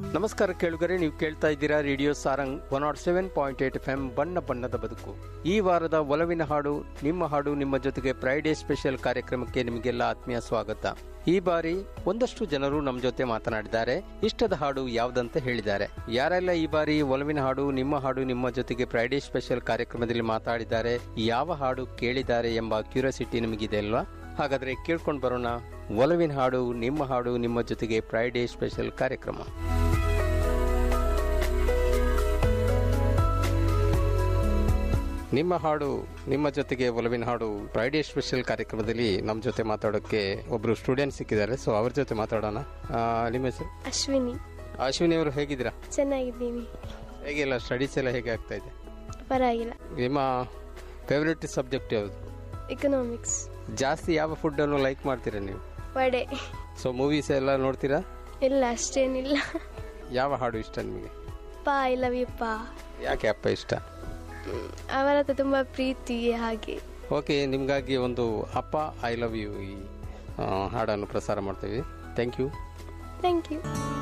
ನಮಸ್ಕಾರ ಕೇಳುಗರೆ ನೀವು ಕೇಳ್ತಾ ಇದ್ದೀರಾ radio Sarang one naught seven point eight F M ಬಣ್ಣ ಬಣ್ಣದ ಬದುಕು ಈ ವಾರದ ಒಲವಿನ ಹಾಡು ನಿಮ್ಮ ಹಾಡು ನಿಮ್ಮ ಜೊತೆಗೆ ಫ್ರೈಡೇ ಸ್ಪೆಷಲ್ ಕಾರ್ಯಕ್ರಮಕ್ಕೆ ನಿಮಗೆಲ್ಲ ಆತ್ಮೀಯ ಸ್ವಾಗತ ಈ ಬಾರಿ ಒಂದಷ್ಟು ಜನರು ನಮ್ಮ ಜೊತೆ ಮಾತನಾಡಿದ್ದಾರೆ ಇಷ್ಟದ ಹಾಡು ಯಾವ್ದಂತ ಹೇಳಿದ್ದಾರೆ ಯಾರೆಲ್ಲ ಈ ಬಾರಿ ಒಲವಿನ ಹಾಡು ನಿಮ್ಮ ಹಾಡು ನಿಮ್ಮ ಜೊತೆಗೆ ಫ್ರೈಡೇ ಸ್ಪೆಷಲ್ ಕಾರ್ಯಕ್ರಮದಲ್ಲಿ ಮಾತಾಡಿದ್ದಾರೆ ಯಾವ ಹಾಡು ಕೇಳಿದ್ದಾರೆ ಎಂಬ ಕ್ಯೂರಿಯಾಸಿಟಿ ನಿಮಗಿದೆ ಅಲ್ವಾ ಹಾಗಾದ್ರೆ ಕೇಳ್ಕೊಂಡು ಬರೋಣ ಒಲವಿನ ಹಾಡು ನಿಮ್ಮ ಹಾಡು ನಿಮ್ಮ ಜೊತೆಗೆ ಫ್ರೈಡೇ ಸ್ಪೆಷಲ್ ಕಾರ್ಯಕ್ರಮ ನಿಮ್ಮ ಹಾಡು ನಿಮ್ಮ ಜೊತೆಗೆ ಒಲವಿನ ಹಾಡು ಫ್ರೈಡೇ ಸ್ಪೆಷಲ್ ಕಾರ್ಯಕ್ರಮದಲ್ಲಿ ನಮ್ಮ ಜೊತೆ ಮಾತಾಡೋಕ್ಕೆ ಒಬ್ರು ಸ್ಟೂಡೆಂಟ್ ಸಿಕ್ಕಿದ್ದಾರೆ ಸೊ ಅವ್ರ ಜೊತೆ ಮಾತಾಡೋಣ ಆ, ನಿಮ್ಮ ಹೆಸರು ಅಶ್ವಿನಿ ಅಶ್ವಿನಿ ಅವರು ಹೇಗಿದ್ದೀರಾ ಚೆನ್ನಾಗಿದ್ದೀನಿ ಹೇಗಿಲ್ಲ ಸ್ಟಡೀಸ್ ಎಲ್ಲ ಹೇಗೆ ಆಗ್ತಾ ಇದೆ ಪರವಾಗಿಲ್ಲ ನಿಮ್ಮ ಫೇವ್ರೆಟ್ ಸಬ್ಜೆಕ್ಟ್ ಯಾವುದು ಎಕನಾಮಿಕ್ಸ್ ಜಾಸ್ತಿ ಯಾವ ಫುಡ್ಡನ್ನು ಲೈಕ್ ಮಾಡ್ತೀರಾ ನೀವು ವಡೆ ಸೊ ಮೂವೀಸ್ ಎಲ್ಲ ನೋಡ್ತೀರಾ ಇಲ್ಲ ಅಷ್ಟೇನಿಲ್ಲ ಯಾವ ಹಾಡು ಇಷ್ಟ ನಿಮಗೆ ಪಾ ಐ ಲವ್ ಯು ಪಾ ಯಾಕೆ ಅಪ್ಪ ಇಷ್ಟ ಅವರ ಹತ್ರ ತುಂಬ ಪ್ರೀತಿ ಹಾಗೆ ಓಕೆ ನಿಮಗಾಗಿ ಒಂದು ಅಪ್ಪ ಐ ಲವ್ ಯು ಈ ಆ, ಹಾಡನ್ನು ಪ್ರಸಾರ ಮಾಡ್ತೀವಿ ಥ್ಯಾಂಕ್ ಯು ಥ್ಯಾಂಕ್ ಯು